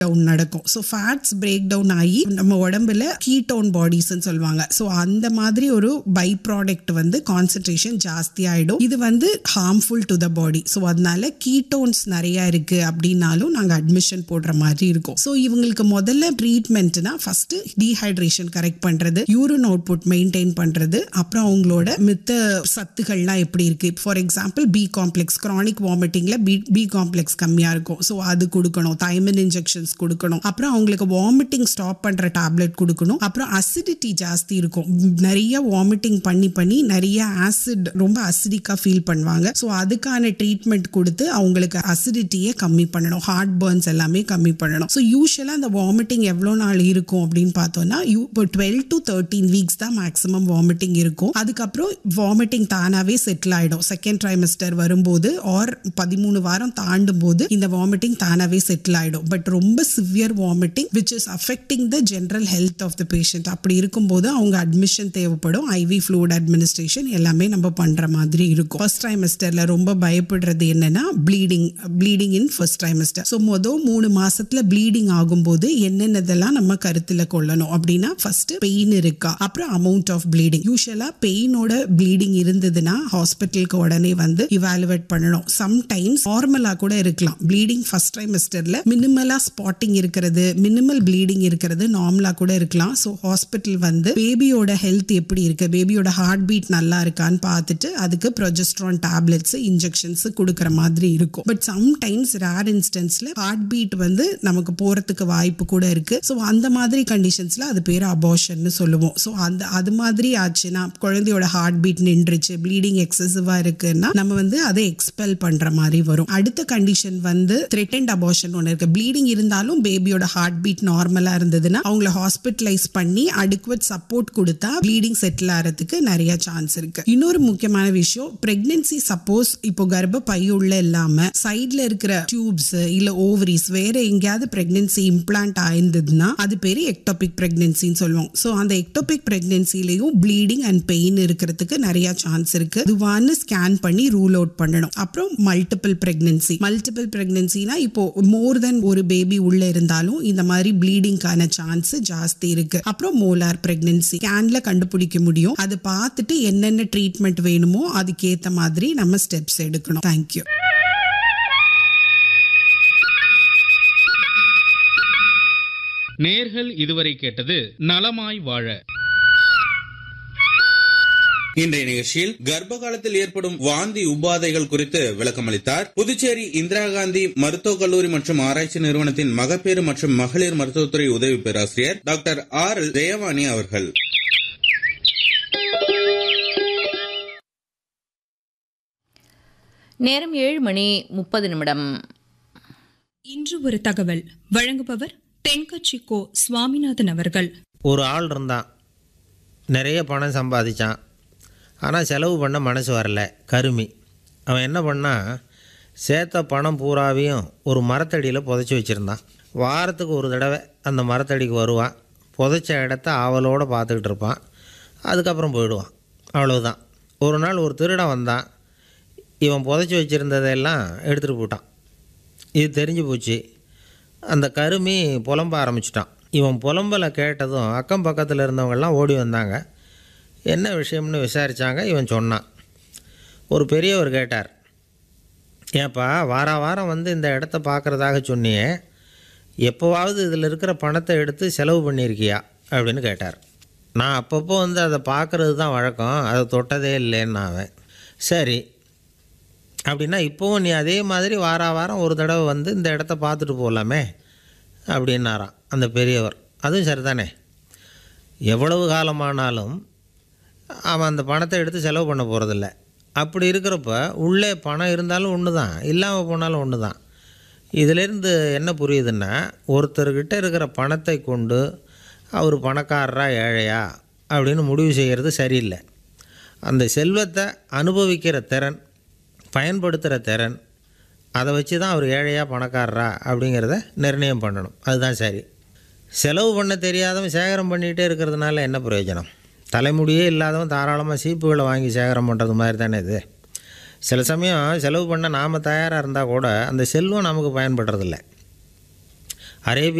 down நடக்கும் so fats break down ஆகி நம்ம உடம்புல கீட்டோன் பாடிஸ்ன்னு சொல்லுவாங்க ஸோ அந்த மாதிரி ஒரு பை ப்ராடக்ட் வந்து கான்சன்ட்ரேஷன் ஜாஸ்தி ஆயிடும் இது வந்து harmful to the body so அதனால கீட்டோன்ஸ் நிறைய இருக்கு அப்படின்னாலும் நாங்கள் அட்மிஷன் போடுற மாதிரி இருக்கும் ஸோ இவங்களுக்கு முதல்ல ட்ரீட்மெண்ட்னா ஃபர்ஸ்ட் டீஹைட்ரேஷன் கரெக்ட் பண்றது யூரின் அவுட்புட் மெயின்டைன் பண்றது அப்புறம் அவங்களோட மித்த சத்துக்கள்லாம் எப்படி இருக்கு for example B complex chronic வாமிட்டிங்ல பி பி காம்ப்ளெக்ஸ் கம்மியா இருக்கும் ஸோ அது கொடுக்கணும் தைமன் இன்ஜெக்ஷன்ஸ் கொடுக்கணும் அப்புறம் அவங்களுக்கு வாமிட்டிங் ஸ்டாப் பண்ற டேப்லெட் கொடுக்கணும் அப்புறம் அசிடிட்டி ஜாஸ்தி இருக்கும் நிறைய வாமிட்டிங் பண்ணி பண்ணி நிறைய ஆசிட் ரொம்ப அசிடிக்கா ஃபீல் பண்ணுவாங்க ஸோ அதுக்கான ட்ரீட்மெண்ட் கொடுத்து அவங்களுக்கு அசிடிட்டியை கம்மி பண்ணணும் ஹார்ட் பர்ன்ஸ் எல்லாமே கம்மி பண்ணணும் ஸோ யூஸ்வலாக அந்த வாமிட்டிங் எவ்வளோ நாள் இருக்கும் அப்படின்னு பார்த்தோம்னா யூ இப்போ டுவெல் டு தேர்ட்டீன் வீக்ஸ் தான் மேக்ஸிமம் வாமிட்டிங் இருக்கும் அதுக்கப்புறம் வாமிட்டிங் தானாகவே செட்டில் ஆகிடும் செகண்ட் ட்ரைமஸ்டர் வரும்போது ஆர் பதிமூணு வாரம் தாண்டும் போது இந்த வாமிட்டிங் தானாகவே செட்டில் ஆகிடும் பட் ரொம்ப severe vomiting which is affecting the general health of the patient அப்படி இருக்கும்போது அவங்க அட்மிஷன் தேவைப்படும் ஐவி ஃப்ளூட் அட்மினிஸ்ட்ரேஷன் எல்லாமே நம்ம பண்ற மாதிரி இருக்கும் ஃபர்ஸ்ட் ட்ரைமஸ்டர்ல ரொம்ப பயப்படுறது என்னன்னா bleeding bleeding in first trimester so மொதல் மூணு மாசத்துல ப்ளீடிங் ஆகும்போது என்னென்னதெல்லாம் நம்ம கருத்துல கொள்ளணும் அப்படின்னா ஃபர்ஸ்ட் பெயின் இருக்கா அப்புறம் அமௌண்ட் ஆஃப் ப்ளீடிங் யூஸ்வலா பெயினோட ப்ளீடிங் இருந்ததுன்னா ஹாஸ்பிட்டலுக்கு உடனே வந்து இவாலுவேட் பண்ணணும் சம்டைம்ஸ் நார்மலா கூட இருக்கலாம் ப்ளீடிங் ஃபர்ஸ்ட் ட்ரைமஸ்டர்ல மினிமலா ஸ்பாட்டிங் இருக்கிறது மினிமல் ப்ளீடிங் இருக்கிறது நார்மலா கூட இருக்கலாம் ஸோ ஹாஸ்பிட்டல் வந்து பேபியோட ஹெல்த் எப்படி இருக்கு பேபியோட ஹார்ட் பீட் நல்லா இருக்கான்னு பார்த்துட்டு அதுக்கு ப்ரொஜெஸ்ட்ரான் டேப்லெட்ஸ் இன்ஜெக்ஷன்ஸ் கொடுக்குற மாதிரி இருக்கும் பட் சம்டைம்ஸ் ரேர் இன்ஸ்டன்ஸ்ல ஹார்ட் பீட் வந்து நமக்கு போறதுக்கு வாய்ப்பு கூட இருக்கு ஸோ அந்த மாதிரி கண்டிஷன்ஸ்ல அது பேர் அபார்ஷன்னு சொல்லுவோம் ஸோ அந்த அது மாதிரி ஆச்சுன்னா குழந்தையோட ஹார்ட் பீட் நின்றுச்சு ப்ளீடிங் எக்ஸசிவா இருக்குன்னா நம்ம வந்து அதை எக்ஸ்பெல் பண்ற மாதிரி வரும் அடுத்த கண்டிஷன் வந்து த்ரெட்டன்ட் அபார்ஷன் ஒன்று இருக்கு ப்ளீடிங் இருந்தாலும் பேபியோட ஹார்ட் பீட் நார்மலா இருந்ததுன்னா அவங்கள ஹாஸ்பிட்டலைஸ் பண்ணி அடிக்குவட் சப்போர்ட் கொடுத்தா ப்ளீடிங் செட்டில் ஆகிறதுக்கு நிறைய சான்ஸ் இருக்கு இன்னொரு முக்கியமான விஷயம் பிரெக்னன்சி சப்போஸ் இப்போ கர்ப்ப பை உள்ள இல்லாம சைட்ல இருக்கிற டியூப்ஸ் இல்ல ஓவரிஸ் வேற எங்கேயாவது பிரெக்னன்சி இம்ப்ளான்ட் ஆயிருந்ததுன்னா அது பேரு எக்டோபிக் பிரெக்னன்சின்னு சொல்லுவோம் ஸோ அந்த எக்டோபிக் பிரெக்னன்சிலையும் ப்ளீடிங் அண்ட் பெயின் இருக்கிறதுக்கு நிறைய சான்ஸ் இருக்கு அதுவான்னு ஸ்கேன் பண்ணி ரூல் அவுட் பண்ணணும் அப்புறம் மல்டிபிள் பிரெக்னன்சி மல்டிபிள் பிரெக்னன்சினா இப்போ மோர் தென் ஒரு பேபி உள்ள இருந்தாலும் இந்த மாதிரி ப்ளீடிங்கான சான்ஸ் ஜாஸ்தி இருக்கு அப்புறம் மோலார் பிரெக்னன்சி ஸ்கேன்ல கண்டுபிடிக்க முடியும் அதை பார்த்துட்டு என்னென்ன ட்ரீட்மெண்ட் வேணுமோ அதுக்கேத்த மாதிரி நம்ம ஸ்டெப்ஸ் எடுக்கணும் தேங்க்யூ நேர்கள் இதுவரை கேட்டது நலமாய் வாழ இன்றைய நிகழ்ச்சியில் கர்ப்ப காலத்தில் ஏற்படும் வாந்தி உபாதைகள் குறித்து விளக்கமளித்தார் புதுச்சேரி இந்திரா காந்தி மருத்துவக் கல்லூரி மற்றும் ஆராய்ச்சி நிறுவனத்தின் மகப்பேறு மற்றும் மகளிர் மருத்துவத்துறை உதவி பேராசிரியர் டாக்டர் ஆர் எல் ஜெயவாணி அவர்கள் நேரம் ஏழு மணி முப்பது நிமிடம் இன்று ஒரு தகவல் வழங்குபவர் தென்கட்சி கோ சுவாமிநாதன் அவர்கள் ஒரு ஆள் இருந்தான் நிறைய பணம் சம்பாதிச்சான் ஆனால் செலவு பண்ண மனசு வரல கருமி அவன் என்ன பண்ணான் சேர்த்த பணம் பூராவையும் ஒரு மரத்தடியில் புதைச்சி வச்சுருந்தான் வாரத்துக்கு ஒரு தடவை அந்த மரத்தடிக்கு வருவான் புதைச்ச இடத்த ஆவலோடு பார்த்துக்கிட்டு இருப்பான் அதுக்கப்புறம் போயிடுவான் அவ்வளவுதான் ஒரு நாள் ஒரு திருடன் வந்தான் இவன் புதைச்சி வச்சுருந்ததெல்லாம் எடுத்துகிட்டு போட்டான் இது தெரிஞ்சு போச்சு அந்த கருமி புலம்ப ஆரம்பிச்சிட்டான் இவன் புலம்பலை கேட்டதும் அக்கம் பக்கத்தில் இருந்தவங்கெல்லாம் ஓடி வந்தாங்க என்ன விஷயம்னு விசாரித்தாங்க இவன் சொன்னான் ஒரு பெரியவர் கேட்டார் ஏப்பா வார வாரம் வந்து இந்த இடத்த பார்க்குறதாக சொன்னியே எப்போவாவது இதில் இருக்கிற பணத்தை எடுத்து செலவு பண்ணியிருக்கியா அப்படின்னு கேட்டார் நான் அப்பப்போ வந்து அதை பார்க்குறது தான் வழக்கம் அதை தொட்டதே இல்லைன்னு அவன் சரி அப்படின்னா இப்போவும் நீ அதே மாதிரி வார வாரம் ஒரு தடவை வந்து இந்த இடத்த பார்த்துட்டு போகலாமே அப்படின்னாராம் அந்த பெரியவர் அதுவும் சரிதானே எவ்வளவு காலமானாலும் அவன் அந்த பணத்தை எடுத்து செலவு பண்ண போகிறதில்ல அப்படி இருக்கிறப்ப உள்ளே பணம் இருந்தாலும் ஒன்று தான் இல்லாமல் போனாலும் ஒன்று தான் இதிலேருந்து என்ன புரியுதுன்னா ஒருத்தர்கிட்ட இருக்கிற பணத்தை கொண்டு அவர் பணக்காரரா ஏழையா அப்படின்னு முடிவு செய்கிறது சரியில்லை அந்த செல்வத்தை அனுபவிக்கிற திறன் பயன்படுத்துகிற திறன் அதை வச்சு தான் அவர் ஏழையா பணக்காரரா அப்படிங்கிறத நிர்ணயம் பண்ணணும் அதுதான் சரி செலவு பண்ண தெரியாதவன் சேகரம் பண்ணிகிட்டே இருக்கிறதுனால என்ன பிரயோஜனம் தலைமுடியே இல்லாதவன் தாராளமாக சீப்புகளை வாங்கி சேகரம் பண்ணுறது மாதிரி தானே இது சில சமயம் செலவு பண்ண நாம் தயாராக இருந்தால் கூட அந்த செல்வம் நமக்கு பயன்படுறதில்ல அரேபிய